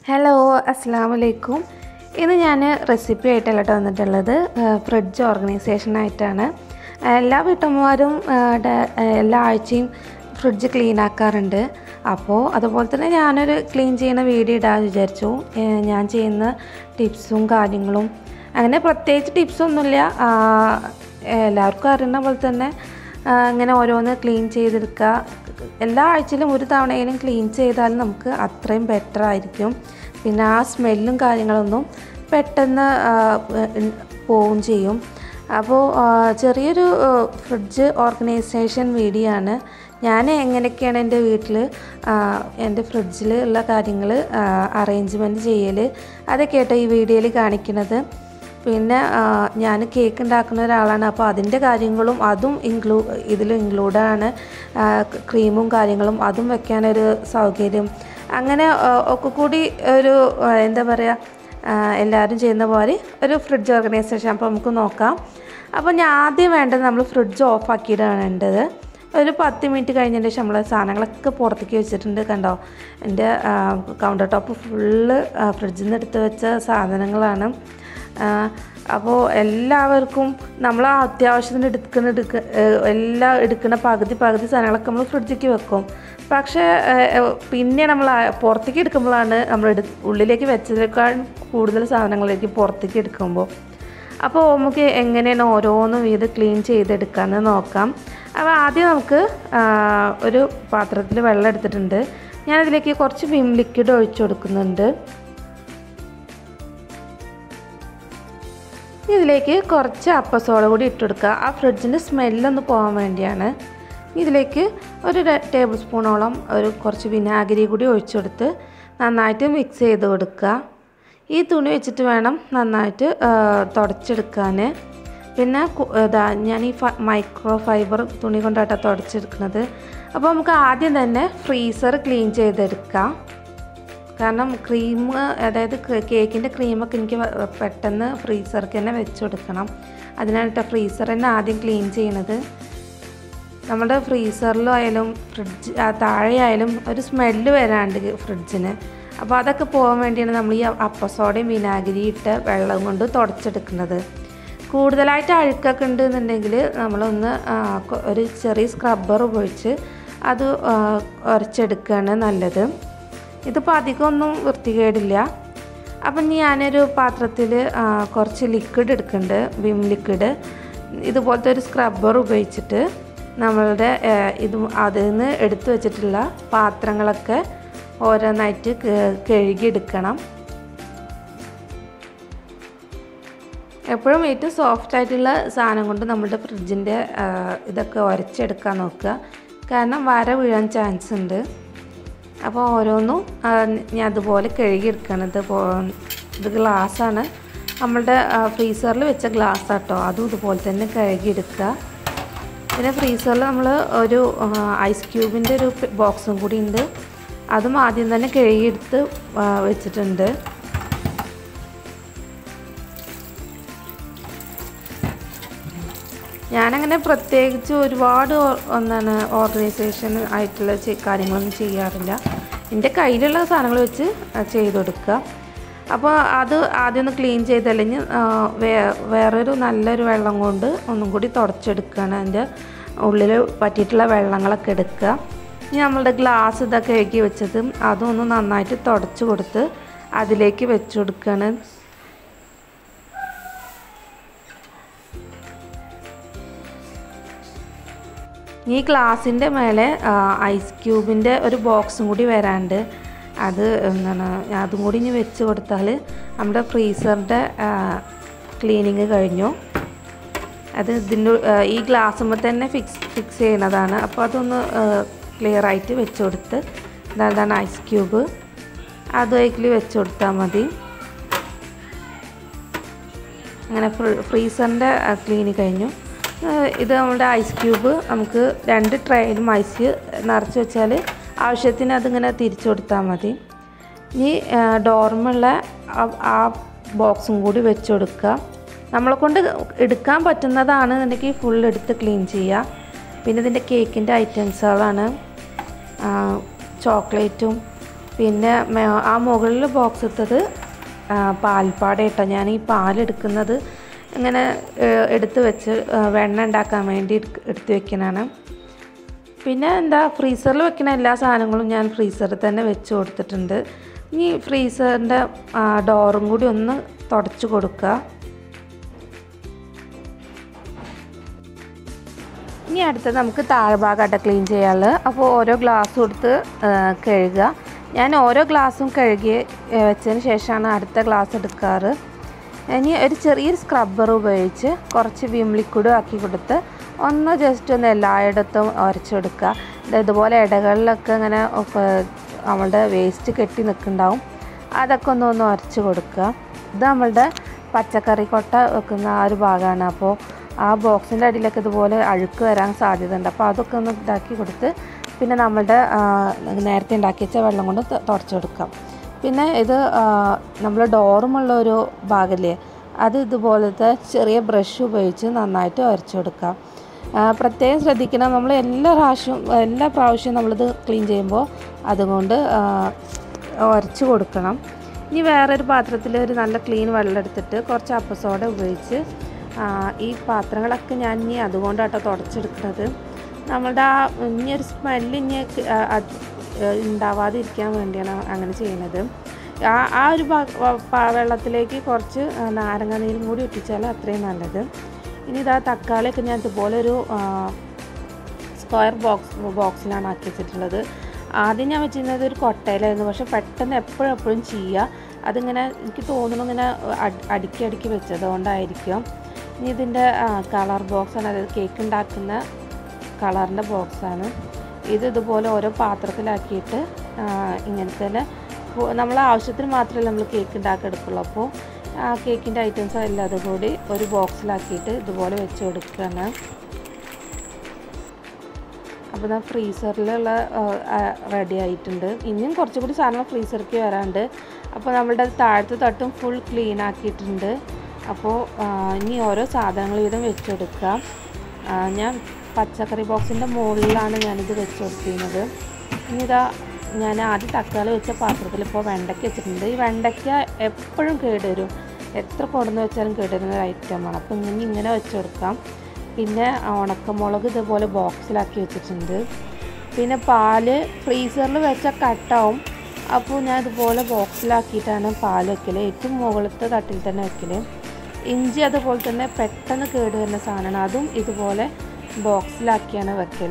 hello അസ്സാം വലൈക്കും ഇന്ന് ഞാൻ റെസിപ്പി ആയിട്ടല്ല കേട്ടോ വന്നിട്ടുള്ളത് ഫ്രിഡ്ജ് ഓർഗനൈസേഷൻ ആയിട്ടാണ് എല്ലാ വീട്ടമ്മമാരും ആ, ഡ- എല്ലാ ആഴ്ചയും ഫ്രിഡ്ജ് ക്ലീൻ ആക്കാറുണ്ട് അപ്പോൾ അതുപോലെ തന്നെ ഞാനൊരു ക്ലീൻ ചെയ്യുന്ന വീഡിയോ ഇടാമെന്ന് വിചാരിച്ചു ഏ, ഞാൻ ചെയ്യുന്ന ടിപ്സും കാര്യങ്ങളും അങ്ങനെ പ്രത്യേകിച്ച് ടിപ്സൊന്നുമില്ല ആ, എല്ലാവർക്കും അറിയുന്ന പോലെ തന്നെ ആ, ഇങ്ങനെ ഓരോന്ന് ക്ലീൻ ചെയ്തെടുക്കുക എല്ലാ ആഴ്ചയിലും ഒരു തവണയെങ്കിലും ക്ലീൻ ചെയ്താൽ നമുക്ക് അത്രയും ബെറ്റർ ആയിരിക്കും പിന്നെ ആ സ്മെല്ലും കാര്യങ്ങളൊന്നും പെട്ടെന്ന് ആ, ഉം, പോവും ചെയ്യും അപ്പോൾ ആ, ചെറിയൊരു ആ, ഫ്രിഡ്ജ് ഓർഗനൈസേഷൻ വീഡിയോ ആണ് ഞാൻ എങ്ങനെയൊക്കെയാണ് എൻ്റെ വീട്ടിൽ എൻ്റെ ഫ്രിഡ്ജിൽ ഉള്ള കാര്യങ്ങൾ അറേഞ്ച്മെൻറ്റ് ചെയ്യൽ അതൊക്കെ ആട്ടോ ഈ വീഡിയോയിൽ കാണിക്കുന്നത് പിന്നെ ഞാൻ കേക്ക് ഉണ്ടാക്കുന്ന ഒരാളാണ് അപ്പോൾ അതിൻ്റെ കാര്യങ്ങളും അതും ഇൻക്ലൂ ഇതിൽ ഇൻക്ലൂഡാണ് ക്രീമും കാര്യങ്ങളും അതും വെക്കാനൊരു സൗകര്യം അങ്ങനെ ആ, ഒക്കെ കൂടി ഒരു ആ, എന്താ പറയുക എല്ലാവരും ചെയ്യുന്ന പോലെ ഒരു ഫ്രിഡ്ജ് ഓർഗനൈസേഷൻ അപ്പോൾ നമുക്ക് നോക്കാം അപ്പോൾ ഞാൻ ആദ്യം വേണ്ടത് നമ്മൾ ഫ്രിഡ്ജ് ഓഫ് ആക്കിയിട്ടാണ് വേണ്ടത് ഒരു പത്ത് മിനിറ്റ് കഴിഞ്ഞതിന് ശേഷം നമ്മൾ സാധനങ്ങളൊക്കെ പുറത്തേക്ക് വെച്ചിട്ടുണ്ട് കണ്ടോ എൻ്റെ കൗണ്ടർ ടോപ്പ് ഫുള്ള് ഫ്രിഡ്ജിൽ നിന്ന് എടുത്ത് വെച്ച സാധനങ്ങളാണ് അപ്പോൾ എല്ലാവർക്കും നമ്മൾ ആ അത്യാവശ്യത്തിന് എടുക്കുന്ന എടുക്ക ഏഹ് എല്ലാം എടുക്കുന്ന പകുതി പകുതി സാധനങ്ങളൊക്കെ നമ്മൾ ഫ്രിഡ്ജിലേക്ക് വെക്കും പക്ഷേ ഏഹ് പിന്നെ നമ്മൾ ആ പുറത്തേക്ക് എടുക്കുമ്പോഴാണ് നമ്മൾ എടു ഉള്ളിലേക്ക് വെച്ചതിനേക്കാൾ കൂടുതൽ സാധനങ്ങളിലേക്ക് പുറത്തേക്ക് എടുക്കുമ്പോൾ അപ്പോൾ നമുക്ക് എങ്ങനെയാണ് ഓരോന്നും ഇത് ക്ലീൻ ചെയ്തെടുക്കാമെന്ന് നോക്കാം അപ്പോൾ ആദ്യം നമുക്ക് ആ, ഒരു പാത്രത്തിൽ വെള്ളം എടുത്തിട്ടുണ്ട് ഞാനതിലേക്ക് കുറച്ച് വിം ലിക്വിഡ് ഒഴിച്ചു കൊടുക്കുന്നുണ്ട് ഇതിലേക്ക് കുറച്ച് അപ്പസോള കൂടി ഇട്ട് കൊടുക്കുക ആ ഫ്രിഡ്ജിൻ്റെ സ്മെല്ലൊന്ന് പോകാൻ വേണ്ടിയാണ് ഇതിലേക്ക് ഒരു ര- ടേബിൾ സ്പൂണോളം ഒരു കുറച്ച് വിനാഗിരി കൂടി ഒഴിച്ചു കൊടുത്ത് നന്നായിട്ട് മിക്സ് ചെയ്ത് കൊടുക്കുക ഈ തുണി വെച്ചിട്ട് വേണം നന്നായിട്ട് ആ, തുടച്ചെടുക്കാൻ പിന്നെ കു- ഇതാ ഞാൻ ഈ ഫ മൈക്രോ ഫൈബർ തുണി കൊണ്ടാട്ടാണ് തുടച്ചെടുക്കുന്നത് അപ്പോൾ നമുക്ക് ആദ്യം തന്നെ ഫ്രീസർ ക്ലീൻ ചെയ്തെടുക്കാം കാരണം ക്രീം അതായത് കേക്കിൻ്റെ ക്രീമൊക്കെ എനിക്ക് വ- പെട്ടെന്ന് ഫ്രീസർക്ക് തന്നെ വെച്ച് കൊടുക്കണം അതിനായിട്ട് ഫ്രീസർ തന്നെ ആദ്യം ക്ലീൻ ചെയ്യണത് നമ്മുടെ ഫ്രീസറിലും ആയാലും ഫ്രിഡ്ജ് ആ, താഴെ ആയാലും ഒരു സ്മെല്ല് വരാണ്ട് ഫ്രിഡ്ജിന് അപ്പോൾ അതൊക്കെ പോകാൻ വേണ്ടിയാണ് നമ്മൾ ഈ അപ്പസോഡയും വിനാഗിരി ഇട്ട് വെള്ളം കൊണ്ട് തുടച്ചെടുക്കുന്നത് കൂടുതലായിട്ട് അഴുക്കൊക്കെ ഉണ്ടെന്നുണ്ടെങ്കിൽ നമ്മളൊന്ന് ആ, കൊ- ഒരു ചെറിയ സ്ക്രബ്ബർ ഉപയോഗിച്ച് അത് ആ, ഉരച്ചെടുക്കുകയാണ് നല്ലത് ഇതിപ്പോൾ അധികമൊന്നും വൃത്തികേടില്ല അപ്പം ഇനി ഞാനൊരു പാത്രത്തിൽ കുറച്ച് ലിക്വിഡ് എടുക്കുന്നുണ്ട് വിം ലിക്വിഡ് ഇതുപോലത്തെ ഒരു സ്ക്രബ്ബർ ഉപയോഗിച്ചിട്ട് നമ്മളുടെ ആ, ഇത് അതിൽ നിന്ന് എടുത്തു വെച്ചിട്ടുള്ള പാത്രങ്ങളൊക്കെ ഓരോന്നായിട്ട് കേ- കഴുകിയെടുക്കണം എപ്പോഴും ഏറ്റവും സോഫ്റ്റ് ആയിട്ടുള്ള സാധനം കൊണ്ട് നമ്മുടെ ഫ്രിഡ്ജിൻ്റെ ഇതൊക്കെ ഉരച്ചെടുക്കാൻ നോക്കുക കാരണം വര വീഴാൻ ചാൻസ് ഉണ്ട് അപ്പോൾ ഓരോന്നും ആ, ഞാൻ അതുപോലെ കഴുകിയെടുക്കണം ഇത് പോ ഇത് ഗ്ലാസ്സാണ് നമ്മളുടെ ഫ്രീസറിൽ വെച്ച ഗ്ലാസ് ആട്ടോ അതും ഇതുപോലെ തന്നെ കഴുകിയെടുക്കുക പിന്നെ ഫ്രീസറിൽ നമ്മൾ ഒരു ഐസ് ക്യൂബിൻ്റെ ഒരു ബോക്സും കൂടി ഉണ്ട് അതും ആദ്യം തന്നെ കഴുകിയെടുത്ത് ആ, വെച്ചിട്ടുണ്ട് ഞാനങ്ങനെ പ്രത്യേകിച്ച് ഒരുപാട് ഓ- എന്താണ് ഓർഗനൈസേഷൻ ആയിട്ടുള്ള ചെ- കാര്യങ്ങളൊന്നും ചെയ്യാറില്ല എൻ്റെ കയ്യിലുള്ള സാധനങ്ങൾ വെച്ച് ആ, ചെയ്ത് കൊടുക്കുക അപ്പോൾ അത് ആദ്യം ഒന്ന് ക്ലീൻ ചെയ്തല്ലെങ്കിൽ വേ വേറൊരു നല്ലൊരു വെള്ളം കൊണ്ട് ഒന്നും കൂടി തുടച്ചെടുക്കുകയാണ് അതിൻ്റെ ഉള്ളിൽ പറ്റിയിട്ടുള്ള വെള്ളങ്ങളൊക്കെ എടുക്കുക ഇനി നമ്മളുടെ ഗ്ലാസ് ഇതൊക്കെ കഴുകി വെച്ചതും അതും ഒന്ന് നന്നായിട്ട് തുടച്ച് കൊടുത്ത് അതിലേക്ക് വെച്ച് കൊടുക്കുകയാണ് ഈ ഗ്ലാസിൻ്റെ മേലെ ആ, ഐസ് ക്യൂബിൻ്റെ ഒരു ബോക്സും കൂടി വരാണ്ട് അത് എന്താണ് അതും കൂടി ഇനി വെച്ച് കൊടുത്താൽ നമ്മുടെ ഫ്രീസറിൻ്റെ ക്ലീനിങ് കഴിഞ്ഞു അത് ഇതിൻ്റെ ഉ- ആ, ഈ ഗ്ലാസ്സുമ്പോൾ തന്നെ ഫിക്സ് ഫിക്സ് ചെയ്യുന്നതാണ് അപ്പോൾ അതൊന്ന് ക്ലിയർ ആയിട്ട് വെച്ച് കൊടുത്ത് ഇതാണ് ഐസ് ക്യൂബ് അത് അതിൽ വെച്ച് കൊടുത്താൽ മതി അങ്ങനെ ഫ്രീസറിൻ്റെ ക്ലീനി കഴിഞ്ഞു ആ, ഇത് നമ്മുടെ ഐസ് ക്യൂബ് നമുക്ക് രണ്ട് ട്രേയിലും ഐസ് നിറച്ച് വെച്ചാൽ ആവശ്യത്തിന് അതിങ്ങനെ തിരിച്ചു കൊടുത്താൽ മതി ഇനി ഡോർമുള്ള ആ ബോക്സും കൂടി വെച്ച് കൊടുക്കുക നമ്മളെ കൊണ്ട് എടുക്കാൻ പറ്റുന്നതാണെന്നുണ്ടെങ്കിൽ ഫുൾ എടുത്ത് ക്ലീൻ ചെയ്യുക പിന്നെ ഇതിൻ്റെ കേക്കിൻ്റെ ഐറ്റംസുകളാണ് ചോക്ലേറ്റും പിന്നെ മെ- ആ മുകളിൽ ബോക്സ് ഇട്ടത് ആ, പാൽപ്പാട കേട്ടോ ഞാൻ ഈ പാലെടുക്കുന്നത് ഇങ്ങനെ ഏഹ്, എടുത്ത് വെച്ച് ആ, വെണ്ണ ഉണ്ടാക്കാൻ വേണ്ടി എടുക്ക- എടുത്ത് വെക്കണതാണ് പിന്നെ എന്താ ഫ്രീസറിൽ വെക്കുന്ന എല്ലാ സാധനങ്ങളും ഞാൻ ഫ്രീസറിൽ തന്നെ വെച്ച് കൊടുത്തിട്ടുണ്ട് ഇനി ഫ്രീസറിൻ്റെ ഡോറും കൂടി ഒന്ന് തുടച്ച് കൊടുക്കുക ഇനി അടുത്തത് നമുക്ക് താഴ്ഭാഗമായിട്ട് ക്ലീൻ ചെയ്യാനുള്ളത് അപ്പോൾ ഓരോ ഗ്ലാസ് കൊടുത്ത് ആ, കഴുകുക ഞാൻ ഓരോ ഗ്ലാസും കഴുകി ആ, വെച്ചതിന് ശേഷമാണ് അടുത്ത ഗ്ലാസ് എടുക്കാറ് ഇനി ഒരു ചെറിയൊരു സ്ക്രബ്ബർ ഉപയോഗിച്ച് കുറച്ച് വിം ലിക്വിഡും ആക്കി കൊടുത്ത് ഒന്ന് ജസ്റ്റ് ഒന്ന് എല്ലായിടത്തും ഉരച്ചെടുക്കുക ഇത് ഇതുപോലെ ഇടകളിലൊക്കെ ഇങ്ങനെ ഒക്കെ നമ്മളുടെ വേസ്റ്റ് കെട്ടി നിൽക്കുന്നുണ്ടാവും അതൊക്കെ ഒന്ന് ഒന്ന് ഉരച്ച് കൊടുക്കുക ഇത് നമ്മളുടെ പച്ചക്കറി കൊട്ട വെക്കുന്ന ആ ഒരു ഭാഗമാണ് അപ്പോൾ ആ ബോക്സിൻ്റെ അടിയിലൊക്കെ ഇതുപോലെ അഴുക്ക് വരാൻ സാധ്യതയുണ്ട് അപ്പോൾ അതൊക്കെ ഒന്ന് ഇതാക്കി കൊടുത്ത് പിന്നെ നമ്മളുടെ ആ, നേരത്തെ ഉണ്ടാക്കി വെച്ച വെള്ളം കൊണ്ട് ത- തുടച്ച് കൊടുക്കാം പിന്നെ ഇത് നമ്മൾ ഡോറുമുള്ള ഒരു ഭാഗമില്ലേ അത് ഇതുപോലത്തെ ചെറിയ ബ്രഷ് ഉപയോഗിച്ച് നന്നായിട്ട് ഉരച്ചു കൊടുക്കാം ആ, പ്രത്യേകം ശ്രദ്ധിക്കണം നമ്മൾ എല്ലാ പ്രാവശ്യവും എല്ലാ പ്രാവശ്യവും നമ്മളിത് ക്ലീൻ ചെയ്യുമ്പോൾ അതുകൊണ്ട് ആ, ഉരച്ച് കൊടുക്കണം ഇനി വേറൊരു പാത്രത്തിൽ ഒരു നല്ല ക്ലീൻ വെള്ളം എടുത്തിട്ട് കുറച്ച് അപ്പസോഡ ഉപയോഗിച്ച് ആ, ഈ പാത്രങ്ങളൊക്കെ ഞാൻ ഇനി അതുകൊണ്ടാട്ടോ തുടച്ചെടുക്കുന്നത് നമ്മളുടെ ആ ഇനി ഒരു സ്മെല്ല് ഇനി ആ, അത് ഉണ്ടാവാതിരിക്കാൻ വേണ്ടിയാണ് അങ്ങനെ ചെയ്യുന്നത് ആ ആ ഒരു ഭാ- വ- പ- വെള്ളത്തിലേക്ക് കുറച്ച് ആ, നാരങ്ങ നീരും കൂടി ഇട്ടിച്ചാൽ അത്രയും നല്ലത് ഇനി ഇതാ തക്കാളിയൊക്കെ ഞാൻ ഇതുപോലെ ഒരു ആ, സ്ക്വയർ ബോക്സ് ബോക്സിലാണ് ആക്കി വെച്ചിട്ടുള്ളത് ആദ്യം ഞാൻ വെച്ചിരുന്നത് ഒരു കൊട്ടയിലായിരുന്നു പക്ഷെ പെട്ടെന്ന് എപ്പോഴും എപ്പോഴും ചെയ്യുക അതിങ്ങനെ എനിക്ക് തോന്നുന്നു ഇങ്ങനെ അടി- അടുക്കി അടുക്കി വെച്ചത് കൊണ്ടായിരിക്കും ഇനി ഇതിൻ്റെ കളർ ബോക്സാണ് അതായത് കേക്ക് ഉണ്ടാക്കുന്ന കളറിൻ്റെ ബോക്സാണ് ഇത് ഇതുപോലെ ഓരോ പാത്രത്തിലാക്കിയിട്ട് ആ, ഇങ്ങനെ തന്നെ ഫു- നമ്മളെ ആവശ്യത്തിന് മാത്രമല്ല നമ്മൾ കേക്ക് ഉണ്ടാക്കി എടുക്കുള്ളൂ അപ്പോൾ ആ കേക്കിൻ്റെ ഐറ്റംസ് എല്ലാം അതും കൂടി ഒരു ബോക്സിലാക്കിയിട്ട് ഇതുപോലെ വെച്ച് കൊടുക്കുകയാണ് അപ്പോൾ ഇതാ ഫ്രീസറിലുള്ള റെഡി ആയിട്ടുണ്ട് ഇനിയും കുറച്ചും കൂടി സാധനങ്ങൾ ഫ്രീസറിലേക്ക് വരാണ്ട് അപ്പോൾ നമ്മളുടെ താഴത്തെ തട്ടും ഫുൾ ക്ലീൻ ആക്കിയിട്ടുണ്ട് അപ്പോൾ ആ, ഇനി ഓരോ സാധനങ്ങൾ വീതം വെച്ച് കൊടുക്കുക ആ, ഞാൻ പച്ചക്കറി ബോക്സിൻ്റെ മുകളിലാണ് ഞാനിത് വെച്ച് കൊടുത്തിരുന്നത് ഇനി ഇതാ ഞാൻ ആദ്യം തക്കാളി വെച്ച പാത്രത്തിൽ ഇപ്പോൾ വെണ്ടയ്ക്ക വെച്ചിട്ടുണ്ട് ഈ വെണ്ടയ്ക്ക എപ്പോഴും കേടുവരും എത്ര കൊണ്ടുവന്ന് വെച്ചാലും കേടുവരുന്ന ഒരു ഐറ്റമാണ് അപ്പോൾ ഇങ്ങനെ ഇങ്ങനെ വെച്ച് കൊടുക്കാം പിന്നെ ഉണക്കമുളക് ഇതുപോലെ ബോക്സിലാക്കി വെച്ചിട്ടുണ്ട് പിന്നെ പാല് ഫ്രീസറിൽ വെച്ചാൽ കട്ടാവും അപ്പോൾ ഞാൻ ഇതുപോലെ ബോക്സിലാക്കിയിട്ടാണ് പാൽ വെക്കൽ ഏറ്റവും മുകളിലത്തെ തട്ടിൽ തന്നെ വെക്കൽ ഇഞ്ചി അതുപോലെ തന്നെ പെട്ടെന്ന് കേട് വരുന്ന സാധനമാണ് അതും ഇതുപോലെ ബോക്സിലാക്കിയാണ് വെക്കൽ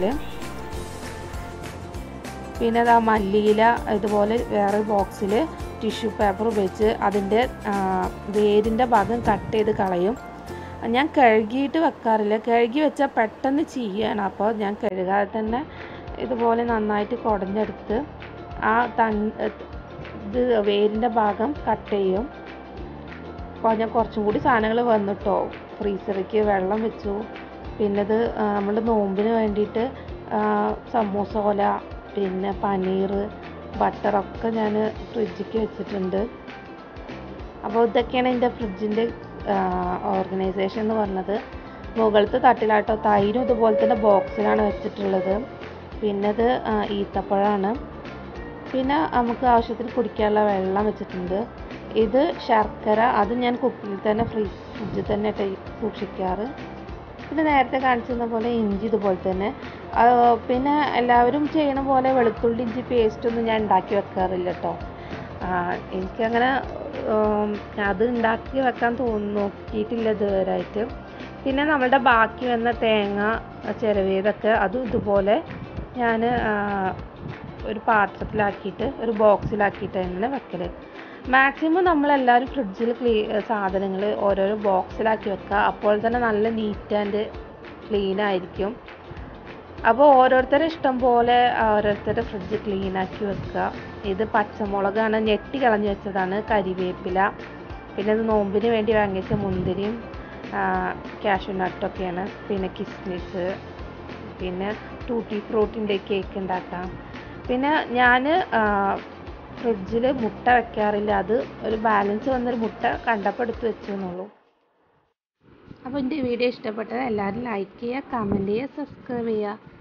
പിന്നെ അത് ആ മല്ലിയില ഇതുപോലെ വേറെ ബോക്സിൽ ടിഷ്യൂ പേപ്പർ ഉപയോഗിച്ച് അതിൻ്റെ വേരിൻ്റെ ഭാഗം കട്ട് ചെയ്ത് കളയും ഞാൻ കഴുകിയിട്ട് വെക്കാറില്ല കഴുകി വെച്ചാൽ പെട്ടെന്ന് ചെയ്യാണ് അപ്പോൾ ഞാൻ കഴുകാതെ തന്നെ ഇതുപോലെ നന്നായിട്ട് കുടഞ്ഞെടുത്ത് ആ തൺ ഇത് വേരിൻ്റെ ഭാഗം കട്ട് ചെയ്യും അപ്പോൾ ഞാൻ കുറച്ചും കൂടി സാധനങ്ങൾ വന്നിട്ടോ ഫ്രീസറിലേക്ക് വെള്ളം വെച്ചു പിന്നെ ഇത് നമ്മുടെ നോമ്പിന് വേണ്ടിയിട്ട് ആ, സമൂസ ഓല പിന്നെ പനീർ ബട്ടറൊക്കെ ഞാൻ ഫ്രിഡ്ജിക്ക് വെച്ചിട്ടുണ്ട് അപ്പോൾ ഇതൊക്കെയാണ് എൻ്റെ ഫ്രിഡ്ജിൻ്റെ ഓർഗനൈസേഷൻ എന്ന് പറഞ്ഞത് മുകളിലത്തെ തട്ടിലാട്ടോ തൈരും ഇതുപോലെ തന്നെ ബോക്സിലാണ് വെച്ചിട്ടുള്ളത് പിന്നെ ഇത് ആ, ഈത്തപ്പഴമാണ് പിന്നെ നമുക്ക് ആവശ്യത്തിന് കുടിക്കാനുള്ള വെള്ളം വെച്ചിട്ടുണ്ട് ഇത് ശർക്കര അത് ഞാൻ കുപ്പിയിൽ തന്നെ ഫ്രീ ഫ്രിഡ്ജിൽ തന്നെ ഇട്ട് സൂക്ഷിക്കാറ് പിന്നെ നേരത്തെ കാണിച്ചിരുന്ന പോലെ ഇഞ്ചി ഇതുപോലെ തന്നെ ആ, പിന്നെ എല്ലാവരും ചെയ്യണ പോലെ വെളുത്തുള്ളി ഇഞ്ചി പേസ്റ്റ് ഒന്നും ഞാൻ ഉണ്ടാക്കി വെക്കാറില്ല കേട്ടോ എനിക്കങ്ങനെ ഉം, അത് ഉണ്ടാക്കി വെക്കാൻ തോന്നി നോക്കിയിട്ടില്ല ഇതുവരെയായിട്ട് പിന്നെ നമ്മളുടെ ബാക്കി വന്ന തേങ്ങ ചിരവിയതൊക്കെ അതും ഇതുപോലെ ഞാൻ ഒരു പാത്രത്തിലാക്കിയിട്ട് ഒരു ബോക്സിലാക്കിയിട്ട് അങ്ങനെ വെക്കൽ മാക്സിമം നമ്മളെല്ലാവരും ഫ്രിഡ്ജിൽ ക്ലീ സാധനങ്ങൾ ഓരോരോ ബോക്സിലാക്കി വെക്കുക അപ്പോൾ തന്നെ നല്ല നീറ്റ് ആൻഡ് ക്ലീൻ ആയിരിക്കും അപ്പോൾ ഓരോരുത്തരുടെ ഇഷ്ടം പോലെ ഓരോരുത്തരുടെ ഫ്രിഡ്ജ് ക്ലീൻ ആക്കി വെക്കുക ഇത് പച്ചമുളകാണ് ഞെട്ടി കളഞ്ഞു വെച്ചതാണ് കരിവേപ്പില പിന്നെ ഇത് നോമ്പിന് വേണ്ടി വാങ്ങിച്ച മുന്തിരിയും കാഷ്യൂ നട്ടൊക്കെയാണ് പിന്നെ കിസ്മിസ് പിന്നെ ടൂട്ടി ഫ്രൂട്ടിൻ്റെ കേക്ക് ഉണ്ടാക്കാം പിന്നെ ഞാൻ ഫ്രിഡ്ജിൽ മുട്ട വെക്കാറില്ല അത് ഒരു ബാലൻസ് വന്നൊരു മുട്ട കണ്ടപ്പോൾ എടുത്ത് വെച്ചു എന്നുള്ളൂ അപ്പോൾ എൻ്റെ വീഡിയോ ഇഷ്ടപ്പെട്ടത് എല്ലാവരും ലൈക്ക് ചെയ്യുക കമൻറ്റ് ചെയ്യുക സബ്സ്ക്രൈബ് ചെയ്യുക